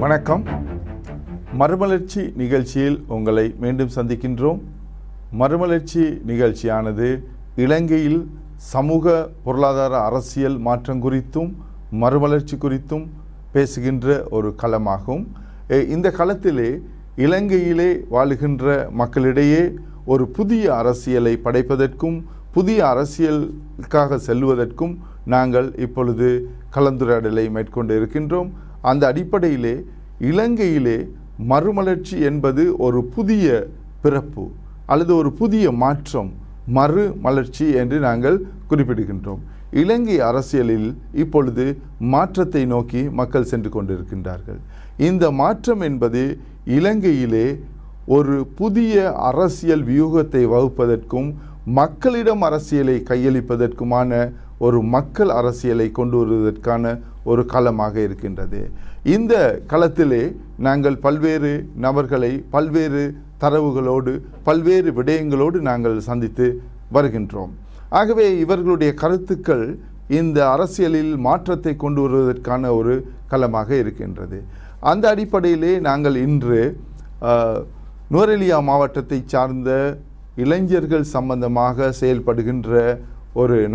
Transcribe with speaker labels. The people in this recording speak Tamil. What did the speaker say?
Speaker 1: வணக்கம் மறுமலர்ச்சி நிகழ்ச்சியில் உங்களை மீண்டும் சந்திக்கின்றோம் மறுமலர்ச்சி நிகழ்ச்சியானது இலங்கையில் சமூக பொருளாதார அரசியல் மாற்றம் குறித்தும் மறுமலர்ச்சி குறித்தும் பேசுகின்ற ஒரு களமாகும் எ, இந்த களத்திலே இலங்கையிலே வாழுகின்ற மக்களிடையே ஒரு புதிய அரசியலை படைப்பதற்கும் புதிய அரசியலுக்காக செல்வதற்கும் நாங்கள் இப்பொழுது கலந்துரையாடலை மேற்கொண்டு இருக்கின்றோம் அந்த அடிப்படையிலே இலங்கையிலே மறுமலர்ச்சி என்பது ஒரு புதிய பிறப்பு அல்லது ஒரு புதிய மாற்றம் மறு மலர்ச்சி என்று நாங்கள் குறிப்பிடுகின்றோம் இலங்கை அரசியலில் இப்பொழுது மாற்றத்தை நோக்கி மக்கள் சென்று கொண்டிருக்கின்றார்கள் இந்த மாற்றம் என்பது இலங்கையிலே ஒரு புதிய அரசியல் வியூகத்தை வகுப்பதற்கும் மக்களிடம் அரசியலை கையளிப்பதற்குமான ஒரு மக்கள் அரசியலை கொண்டு வருவதற்கான ஒரு களமாக இருக்கின்றது இந்த களத்திலே நாங்கள் பல்வேறு நபர்களை பல்வேறு தரவுகளோடு பல்வேறு விடயங்களோடு நாங்கள் சந்தித்து வருகின்றோம் ஆகவே இவர்களுடைய கருத்துக்கள் இந்த அரசியலில் மாற்றத்தை கொண்டு வருவதற்கான ஒரு களமாக இருக்கின்றது அந்த அடிப்படையிலே நாங்கள் இன்று அஹ், நுவரெலியா மாவட்டத்தை சார்ந்த இளைஞர்கள் சம்பந்தமாக செயல்படுகின்ற ஒரு